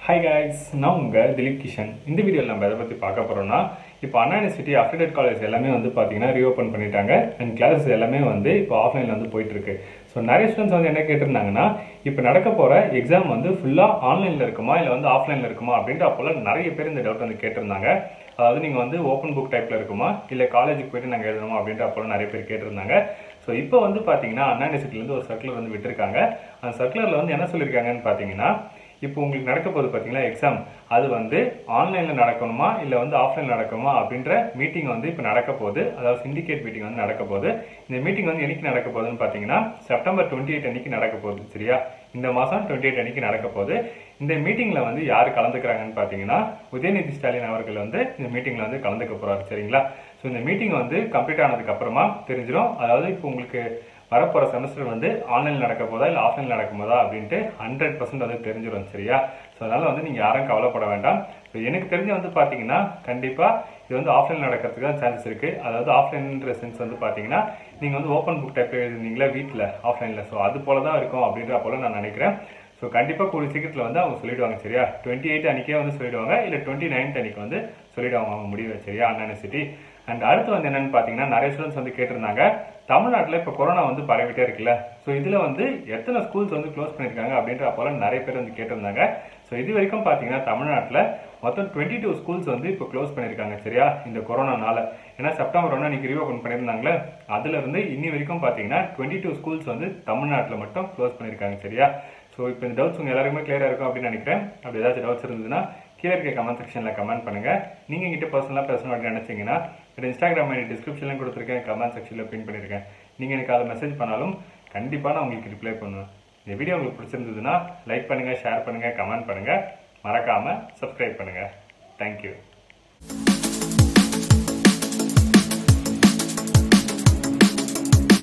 hi guys நான் உங்கள் திலீப் கிஷன் இந்த வீடியோவில் நம்ம எதை பற்றி பார்க்க போகிறோம்னா இப்போ அண்ணா யூனிவர்சிட்டி அஃபிடேட் காலேஜ் எல்லாமே வந்து பார்த்தீங்கன்னா ரீஓப்பன் பண்ணிட்டாங்க அண்ட் கிளாஸஸ் எல்லாமே வந்து இப்போ ஆஃப்லைனில் வந்து போயிட்டுருக்கு ஸோ நிறைய ஸ்டூடெண்ட்ஸ் வந்து என்ன கேட்டிருந்தாங்கன்னா இப்போ நடக்க போகிற எக்ஸாம் வந்து ஃபுல்லாக ஆன்லைனில் இருக்குமா இல்லை வந்து ஆஃப்லைனில் இருக்குமா அப்படின்ட்டு அப்போல்லாம் நிறைய பேர் இந்த டவுட் வந்து கேட்டிருந்தாங்க அதாவது நீங்கள் வந்து ஓப்பன் புக் டைப்பில் இருக்குமா இல்லை காலேஜுக்கு போயிட்டு நாங்கள் எழுதணுமா அப்படின்ட்டு அப்போல்லாம் நிறைய பேர் கேட்டிருந்தாங்க ஸோ இப்போ வந்து பார்த்தீங்கன்னா அண்ணா யூனிவர்சிட்டிலேருந்து ஒரு சர்க்குலர் வந்து விட்டுருக்காங்க அந்த சர்க்குலரில் வந்து என்ன சொல்லியிருக்காங்கன்னு பார்த்தீங்கன்னா இப்போ உங்களுக்கு நடக்க போகுது பார்த்தீங்களா எக்ஸாம் அது வந்து ஆன்லைனில் நடக்கணுமா இல்லை வந்து ஆஃப்லைனில் நடக்கணுமா அப்படின்ற மீட்டிங் வந்து இப்போ நடக்க போகுது அதாவது சிண்டிகேட் மீட்டிங் வந்து நடக்க போகுது இந்த மீட்டிங் வந்து என்னைக்கு நடக்க போகுதுன்னு பார்த்தீங்கன்னா செப்டம்பர் டுவெண்ட்டி எயிட் அன்னைக்கு நடக்க போகுது சரியா இந்த மாதம் டுவெண்ட்டி எயிட் அன்னைக்கு நடக்க போகுது இந்த மீட்டிங்கில் வந்து யார் கலந்துக்கிறாங்கன்னு பார்த்தீங்கன்னா உதயநிதி ஸ்டாலின் அவர்கள் வந்து இந்த மீட்டிங்கில் வந்து கலந்துக்க போகிறாரு சரிங்களா ஸோ இந்த மீட்டிங் வந்து கம்ப்ளீட் ஆனதுக்கு அப்புறமா தெரிஞ்சிடும் அதாவது இப்போ உங்களுக்கு வரப்போகிற செமஸ்டர் வந்து ஆன்லைனில் நடக்க போதா இல்லை ஆஃப்லைனில் நடக்கும் போதா அப்படின்ட்டு ஹண்ட்ரட் பர்சன்ட் வந்து தெரிஞ்சிடும் சரியா ஸோ அதனால் வந்து நீங்கள் யாரும் கவலைப்பட வேண்டாம் ஸோ எனக்கு தெரிஞ்சு வந்து பார்த்தீங்கன்னா கண்டிப்பாக இது வந்து ஆஃப்லைன் நடக்கிறதுக்கு தான் சான்சஸ் இருக்குது அதாவது ஆஃப்லைன்ற சென்ஸ் வந்து பார்த்தீங்கன்னா நீங்கள் வந்து ஓப்பன் புக் டைப் எழுதுனீங்களா வீட்டில் ஆஃப்லைனில் ஸோ அது போல தான் இருக்கும் அப்படின்ற போல நான் நினைக்கிறேன் ஸோ கண்டிப்பாக கூடிய சீக்கிரத்தில் வந்து அவங்க சொல்லிடுவாங்க சரியா டுவெண்ட்டி எயிட் அன்றைக்கே வந்து சொல்லிடுவாங்க இல்லை டுவெண்ட்டி நைன்த் அன்றைக்கி வந்து சொல்லிடுவாங்க அவங்க முடிவு சரியா அண்ணா யூனிவர்சிட்டி அண்ட் அடுத்து வந்து என்னன்னு பார்த்தீங்கன்னா நிறைய ஸ்டூடெண்ட்ஸ் வந்து கேட்டிருந்தாங்க தமிழ்நாட்டில் இப்போ கொரோனா வந்து பரவிட்டே இருக்குல்ல ஸோ இதில் வந்து எத்தனை ஸ்கூல்ஸ் வந்து க்ளோஸ் பண்ணியிருக்காங்க அப்படின்ற அப்போல நிறைய பேர் வந்து கேட்டிருந்தாங்க ஸோ இது வரைக்கும் பார்த்தீங்கன்னா தமிழ்நாட்டில் மொத்தம் டுவெண்ட்டி டூ ஸ்கூல்ஸ் வந்து இப்போ க்ளோஸ் பண்ணியிருக்காங்க சரியா இந்த கொரோனானால ஏன்னா செப்டம்பர் ஒன்று அன்றைக்கி ரீஓப்பன் பண்ணியிருந்தாங்களே அதுலேருந்து இன்னி வரைக்கும் பார்த்தீங்கன்னா டுவெண்ட்டி டூ ஸ்கூல்ஸ் வந்து தமிழ்நாட்டில் மட்டும் க்ளோஸ் பண்ணியிருக்காங்க சரியா ஸோ இப்போ இந்த டவுட்ஸ் உங்கள் எல்லாருக்குமே கிளியராக இருக்கும் அப்படின்னு நினைக்கிறேன் அப்படி ஏதாச்சும் டவுட்ஸ் இருந்ததுன்னா கீழே இருக்க கமெண்ட் செக்ஷனில் கமெண்ட் பண்ணுங்கள் நீங்கள் எங்கிட்ட பர்சனலாக பேசணும் அப்படின்னு நினச்சிங்கன்னா என்னோட இன்ஸ்டாகிராம் ஐடி டிஸ்கிரிப்ஷன்லையும் கொடுத்துருக்கேன் கமெண்ட் செக்ஷனில் பின் பண்ணியிருக்கேன் நீங்கள் எனக்கு அதை மெசேஜ் பண்ணாலும் கண்டிப்பாக நான் உங்களுக்கு ரிப்ளை பண்ணுவேன் இந்த வீடியோ உங்களுக்கு பிடிச்சிருந்ததுன்னா லைக் பண்ணுங்கள் ஷேர் பண்ணுங்கள் கமெண்ட் பண்ணுங்கள் மறக்காமல் சப்ஸ்கிரைப் பண்ணுங்கள் தேங்க்யூ